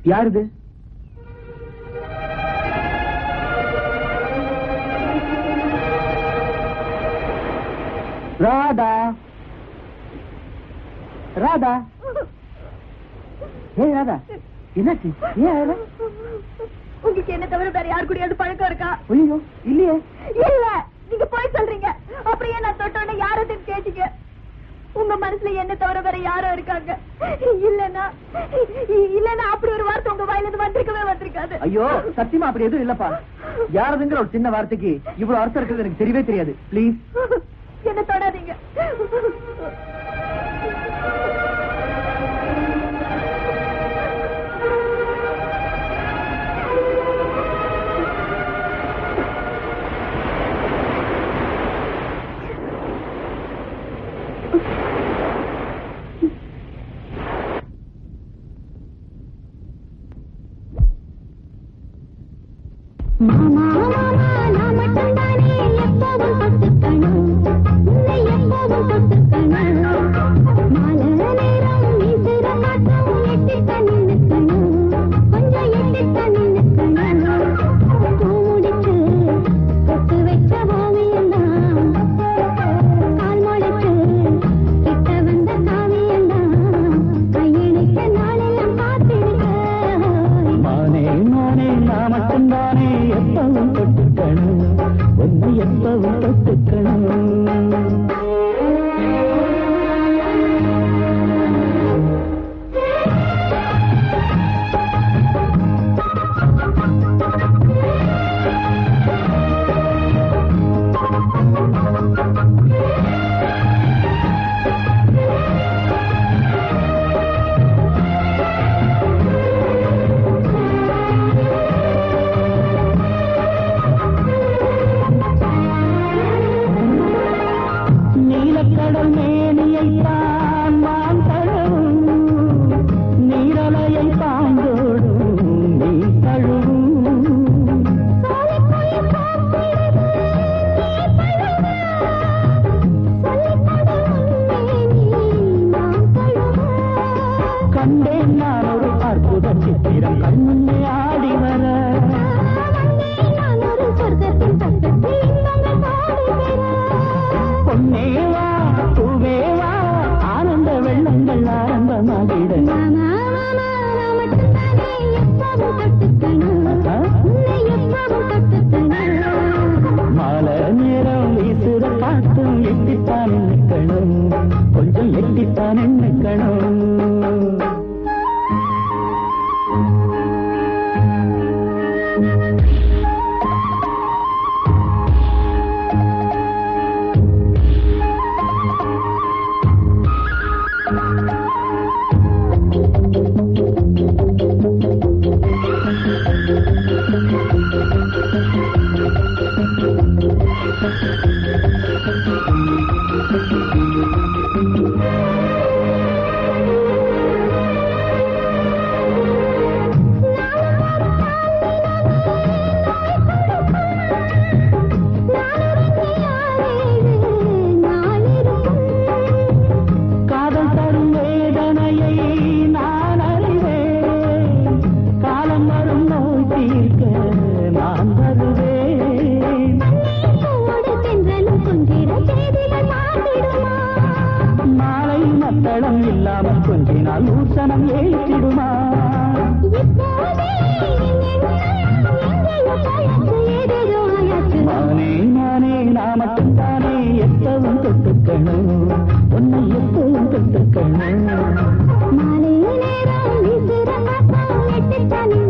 யார் இது ராதா ராதா ஏய் ராதா என்னாச்சு ஏன் அழற? உங்களுக்கு என்ன தவிர வேற யாரு கூடயாவது பழக்கம் இருக்கா ஐயோ இல்லையே இல்ல நீங்க போய் சொல்றீங்க அப்புறம் ஏன் நான் தொட்டோன்னு யாரதுன்னு கேட்டீங்க உங்க மனசுல என்ன தவிர வேற யாரோ இருக்காங்க இல்லன்னா இல்லன்னா அப்படி ஒரு வார்த்தை உங்க வாயில இருந்து வந்திருக்கவே வந்திருக்காது ஐயோ சத்தியமா அப்படி எதுவும் இல்லப்பா யாரதுங்கிற ஒரு சின்ன வார்த்தைக்கு இவ்வளவு அர்த்தம் இருக்கிறது எனக்கு தெரியவே தெரியாது ப்ளீஸ் என்ன தொடாதீங்க மாமா மாமா நான் மட்டும்தானே எப்பவும் தொட்டுக்கணும் உன்னை எப்பவும் தொட்டுக்கணும் மாலை நேரம் வீசுற காற்றும் எட்டித்த நின்னுக்கணும் கொஞ்சம் எட்டித்த நின்னுக்கணும் பூ முடிச்சு பொட்டு வச்ச ஓவியம்தான் கால் முளைச்சு கிட்ட வந்த காவியம்தான் கையெழுத்த நாளெல்லாம் காத்திருக்க மானே மானே நான் மட்டும்தானே எப்பவும் தொட்டுக்கணும் ஒன்னு எப்பவும் தொட்டுக்கணும் நீலக்கடல் மேனியைத்தான் நான் தழுவும் நீரலையை பாண்டோடும் நீ தழுவும் கண்டேன் நான் ஒரு அற்புத சித்திரம் கண்முன்னே ஆடி வர பொன்னேவா பூவேவா ஆனந்த வெள்ளங்கள் ஆரம்பமாகிட மாலை நேரம் வீசுற காத்தும் எட்டித்தான் நிற்கணும் கொஞ்சம் எட்டித்தான் நிற்கணும் காதல் தரும் வேதனையை நான் அறிவேன் காலம் வரும் நோய் தீர்க்க நான் வருவேன் மாலை மத்தளம் இல்லாமல் கொஞ்சினால் ஊசனம் ஏற்றிடுமா மானே மானே நான் மட்டும்தானே எப்பவும் தொட்டுக்கணும் உன்னை எப்பவும் தொட்டுக்கணும் மாலை நேரம் வீசுற காற்றும் எட்டித்தான்